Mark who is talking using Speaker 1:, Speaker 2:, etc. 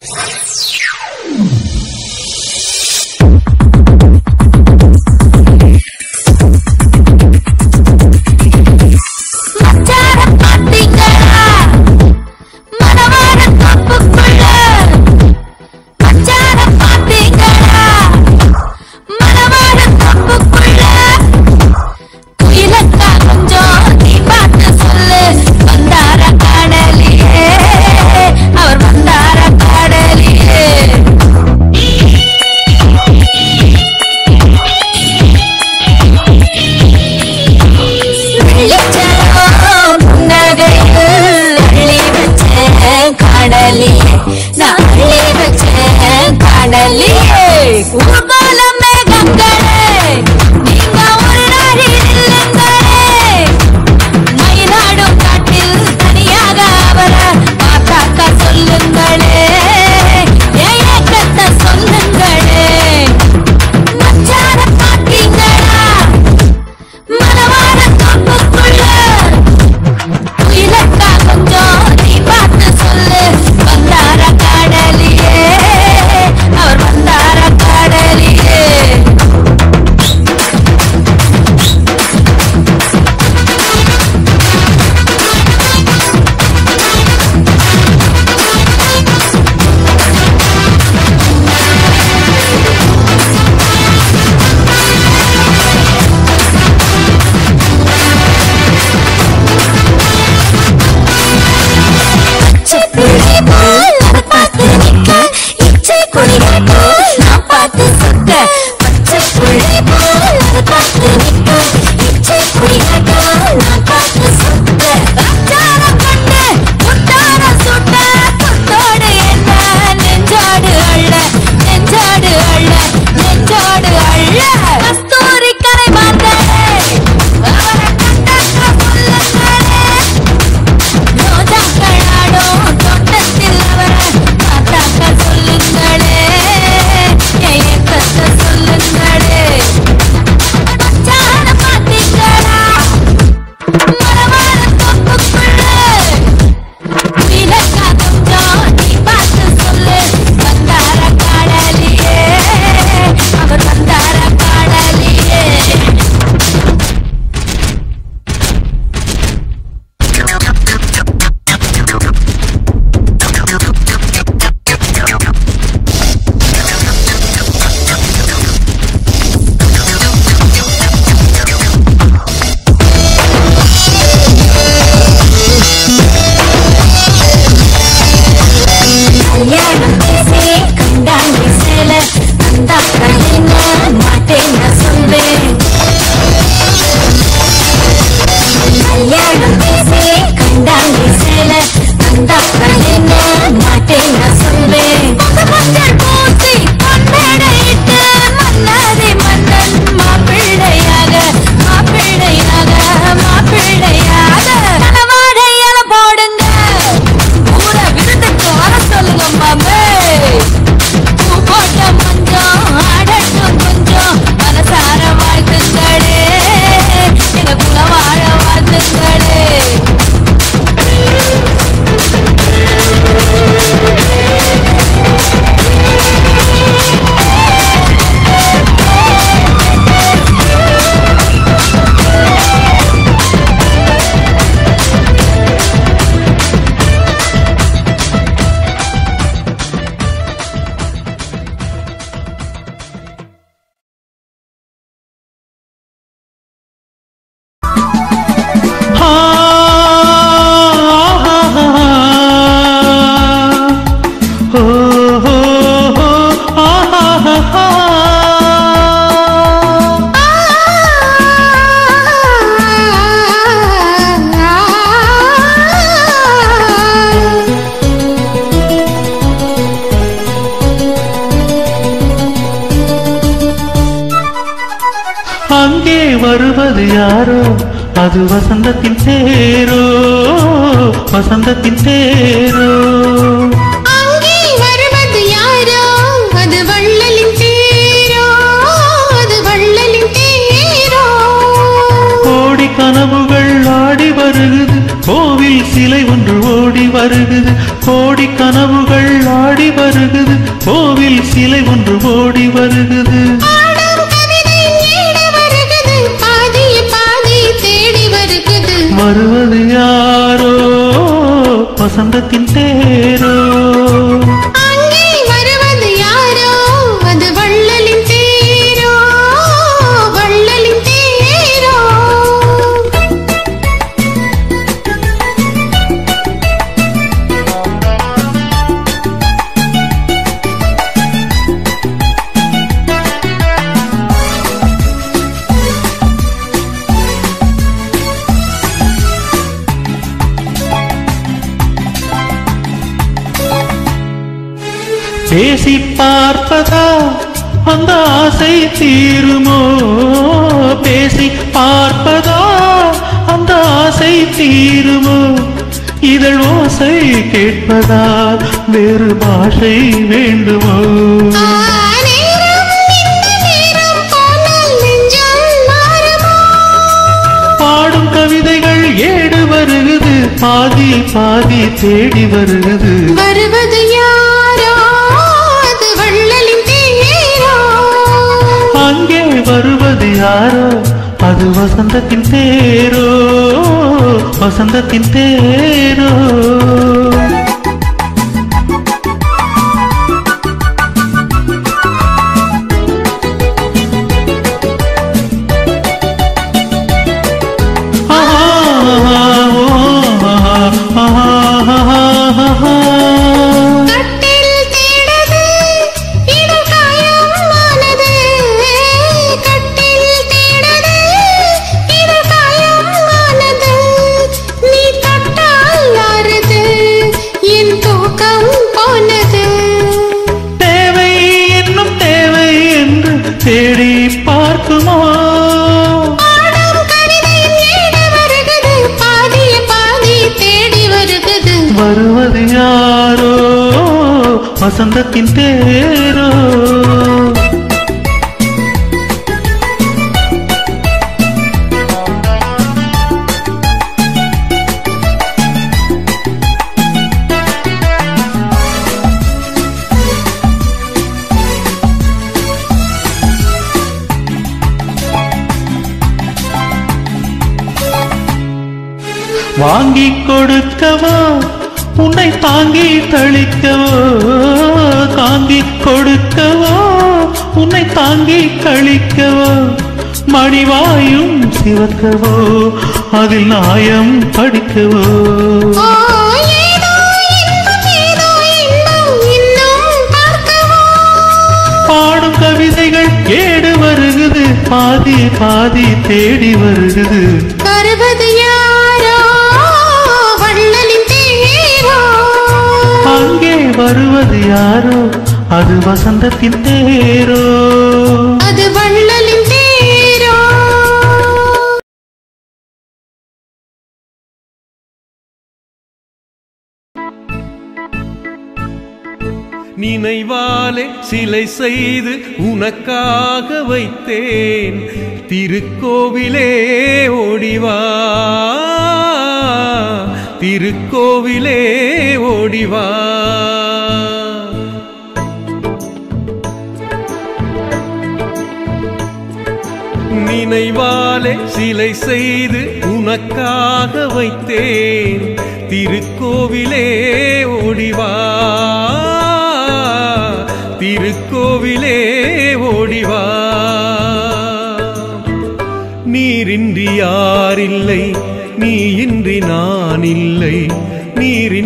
Speaker 1: மச்சார பாத்தீங்களா மனவார காப்புக்குள்ள மச்சார பாத்தீங்களா மனவார காப்புக்குள்ள குயிலக்கா கொஞ்சம் நீ பார்த்து சொல்லு வந்தார காடலியே அவர் வந்தார காடலியே வெளிச்சம் புன்னகையில் அள்ளி வச்சேன் கடலியே நான் அள்ளி வச்சேன் கடலியே ஊர்கோல மேகங்களே நீங்க ஒரு நாளில் இல்லங்களே மயிலாடும் காட்டில் தனியாக அவரை பார்த்தாக்க சொல்லுங்களே ஏன் ஏக்கத்தை சொல்லுங்களே மச்சார பாத்தீங்களா மனவார காப்புக்குள்ள குயிலக்கா கொஞ்சம் நீ பார்த்து சொல்லு வந்தார காடலியே அவர் வந்தார காடலியே பச்சைப்புள்ளி போல் அதை பார்த்து நிக்க, இச்சை குடிகள் போல் நான் பார்த்து சுத்த. பச்சைப்புள்ளி போல் அதை பார்த்து நிக்க, இச்சை குடிகள் போல் நான் பார்த்து சுத்த. அச்சாரம் கண்டு முத்தாரம் சுட்ட, கொத்தோடு என்ன நெஞ்சோடு அள்ள, நெஞ்சோடு அள்ள, நெஞ்சோடு அள்ள. கஸ்தூரி கரை மாந்தரே, அவரை கண்டாக்க சொல்லுங்களே ரோஜாக்களாடும் தோட்டத்தில் அவரை பார்த்தாக்க சொல்லுங்களே என் ஏக்கத்தை சொல்லுங்களே மச்சான பாத்தீங்களா மரமான தோப்புக்குள்ள விலக்கா கொஞ்சம் நீ பார்த்து சொல்லு வந்தார காடலியே அவர் வந்தார காடலியே கல்யாணம் பேசி கண்டாங்கி சேல அந்த கல்யாண மாட்டேன்னு சொல்வேன் கல்யாணம் பேசி கண்டாங்கி சேல அந்த கல்யாண மாட்டேன்னு சொல்வேன் மஞ்சள் பூசி பொன்னடையிட்டு மன்னாதி மன்னன் மாப்பிள்ளையாக மாப்பிள்ளையாக மாப்பிள்ளையாக தலவாடையால போடுங்க ஊர விருந்துக்கு வர சொல்லுங்க மாமே பூ போட்ட மஞ்சம் ஆடட்டும் கொஞ்சம் மனசார வாழ்த்துங்களே எங்க குல வாழ வாழ்த்துங்களே
Speaker 2: அங்கே வருவது யாரோ அது வசந்தத்தின் தேரோ வசந்தத்தின் தேரோ
Speaker 3: அங்கே வருவது யாரோ அது வள்ளலின் தேரோ அது வள்ளலின் தேரோ
Speaker 2: கோடி கனவுகள் ஆடி வருகுது கோவில் சிலை ஒன்று ஓடி வருகுது கோடி கனவுகள் ஆடி வருகுது கோவில் சிலை ஒன்று ஓடி வருகுது
Speaker 3: ஆடும் கவிதை ஏட வருகுது பாதிய பாதி தேடி வருகுது
Speaker 2: வருவது யாரோ வசந்தத்தின் தேரோ
Speaker 3: அங்கே வருவது யாரோ அது வள்ளலின் தேரோ வள்ளலின் தேரோ
Speaker 2: பேசி பார்ப்பதா அந்த ஆசை தீருமோ பேசி பார்ப்பதா அந்த ஆசை தீருமோ இதழ் ஓசை கேட்பதால் வேறு பாஷை வேண்டுமோ
Speaker 3: ஆ, நேரம் இந்த நேரம் போனால் நெஞ்சம் மாறுமோ
Speaker 2: பாடும் கவிதைகள் ஏடு வருகுது பாதி பாதி தேடி வருகுது
Speaker 3: வருவது யாரோ அது வள்ளலின் தேரோ
Speaker 2: அங்கே வருவது யாரோ அது வசந்தத்தின் தேரோ வசந்தத்தின் தேரோ
Speaker 3: கட்டில் தேடது இதழ் காயமானது கட்டில் தேடது இதழ் காயமானது நீ தொட்டால் ஆறுது என் தூக்கம் போனது
Speaker 2: தேவை என்னும் தேவை என்று தேடி பார்க்குமோ
Speaker 3: ஆடும் கவிதை ஏட வருகுது பாதிய பாதி தேடி வருகுது
Speaker 2: வருவது யாரோ வசந்தத்தின் தேரோ வாங்கிக் கொடுக்கவோ உன்னை தாங்கி தளிக்கவோ தாங்கிக் கொடுக்கவோ உன்னை தாங்கி கழிக்கவோ மணிவாயும் சிவக்கவோ அதில் நாயம் படிக்கவோ
Speaker 3: ஓ ஏதோ இன்பம் ஏதோ இன்பம் இன்னும் பார்க்கவோ
Speaker 2: பாடும் கவிதைகள் ஏடு வருகுது பாதி பாதி தேடி வருகுது
Speaker 3: வருவது யாரோ வள்ளலின் தேரோ
Speaker 2: அங்கே வருவது யாரோ அது வசந்தத்தின் தேரோ
Speaker 3: அது வள்ளலின் தேரோ
Speaker 4: நினைவாலே சிலை செய்து உனக்காக வைத்தேன் திருக்கோவிலே ஓடிவா திருக்கோவிலே ஓடிவா நினைவாலே சிலை செய்து உனக்காக வைத்தேன் திருக்கோவிலே ஓடிவா திருக்கோவிலே ஓடிவா நீரின்றி யாரில்லை நீ இன்றி நான் இல்லை நீரின்